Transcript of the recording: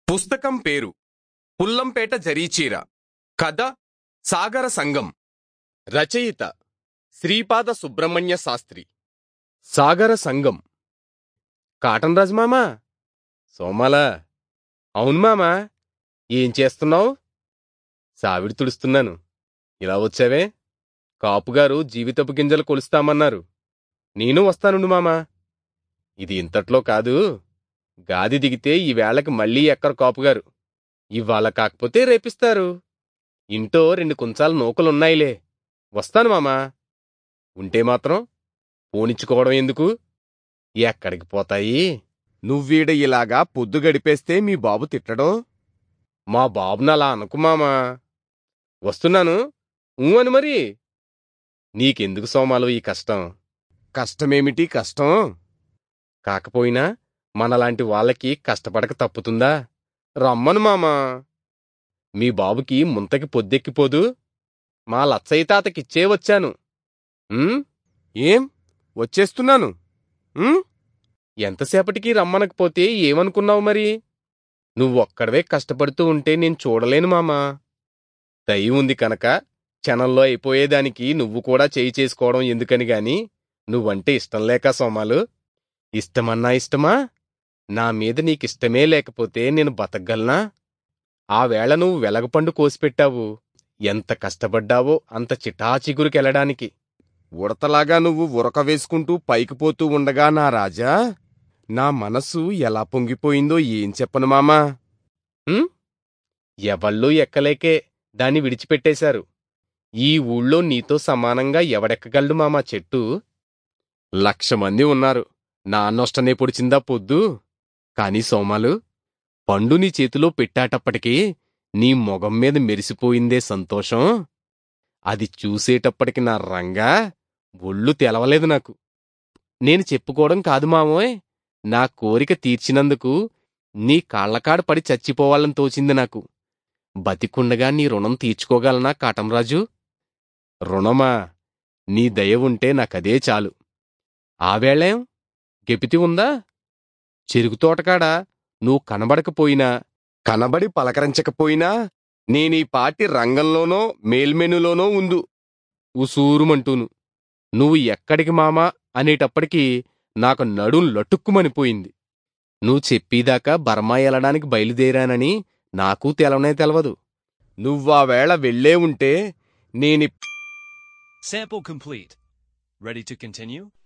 పుస్తకం పేరు పుల్లంపేట జరీచీర కథ సాగర సంగం రచయిత శ్రీపాద సుబ్రహ్మణ్య శాస్త్రి సాగర సంగం కాటన్ రాజు మామా సోమాలా అవును మామా ఏం చేస్తున్నావు సావిడి తుడుస్తున్నాను ఇలా వచ్చావే కాపుగారు జీవితపు గింజలు కొలుస్తామన్నారు నేను వస్తానుండు మామా ఇది ఇంతట్లో కాదు గాది దిగితే ఈ వేళకి మళ్ళీ ఎక్కరు కాపుగారు ఇవాళ కాకపోతే రేపిస్తారు ఇంటో రెండు కుంచాల నూకలున్నాయిలే వస్తాను మామా ఉంటే మాత్రం పోనిచ్చుకోవడం ఎందుకు ఎక్కడికి పోతాయి నువ్వీడ ఇలాగా పొద్దు గడిపేస్తే మీ బాబు తిట్టడం మా బాబుని అలా అనుకు మామా వస్తున్నాను ఊ అని మరి నీకెందుకు సోమాలు ఈ కష్టం కష్టమేమిటి కష్టం కాకపోయినా మనలాంటి వాళ్ళకి కష్టపడక తప్పుతుందా రమ్మను మామా మీ బాబుకి ముంతకి పొద్దెక్కిపోదు మా లచ్చయ్య తాతకిచ్చే వచ్చాను ఉమ్, ఏం వచ్చేస్తున్నాను ఉమ్? ఎంతసేపటికి రమ్మనకపోతే ఏమనుకున్నావు మరి నువ్వొక్కడవే కష్టపడుతూ ఉంటే నేను చూడలేను మామా దయ ఉంది కనుక క్షణంలో అయిపోయేదానికి నువ్వు కూడా చేయి చేసుకోవడం ఎందుకని గాని నువ్వంటే ఇష్టం లేక సోమాలు ఇష్టమన్నా ఇష్టమా నా మీద నీకిష్టమే లేకపోతే నేను బతకగలనా ఆ వేళ నువ్వు వెలగపండు కోసిపెట్టావు ఎంత కష్టపడ్డావో అంత చిటాచిగురికెళ్ళడానికి ఉడతలాగా నువ్వు ఉరక వేసుకుంటూ పైకి పోతూ ఉండగా నా రాజా నా మనసు ఎలా పొంగిపోయిందో ఏం చెప్పను మామా ఎవళ్ళూ ఎక్కలేకే దాన్ని విడిచిపెట్టేశారు ఈ ఊళ్ళో నీతో సమానంగా ఎవడెక్కగలడు మామా చెట్టు లక్ష మంది ఉన్నారు నా నొష్టనే పొడిచిందా పొద్దు కాని సోమాలు పండు నీ చేతిలో పెట్టాటప్పటికి నీ మొగం మీద మెరిసిపోయిందే సంతోషం అది చూసేటప్పటికి నా రంగా ఒళ్ళు తెలవలేదు నాకు నేను చెప్పుకోవడం కాదు మామోయ్ నా కోరిక తీర్చినందుకు నీ కాళ్లకాడ పడి చచ్చిపోవాలని తోచింది నాకు బతికుండగా నీ రుణం తీర్చుకోగలనా కాటంరాజు రుణమా నీ దయ ఉంటే నాకదే చాలు ఆవేళేం గెపితి ఉందా చెరుకు తోటకాడ నువ్వు కనబడకపోయినా కనబడి పలకరించకపోయినా నేనీ పాటి రంగంలోనో మేల్మెనులోనో ఉందు ఉసూరుమంటూను నువ్వు ఎక్కడికి మామా అనేటప్పటికీ నాకు నడుం లటుక్కుమనిపోయింది నువ్వు చెప్పేదాకా బర్మా వెళ్ళడానికి బయలుదేరానని నాకు తెలవనే తెలవదు నువ్వా వేళ వెళ్ళే ఉంటే నేని Sample complete. Ready to continue?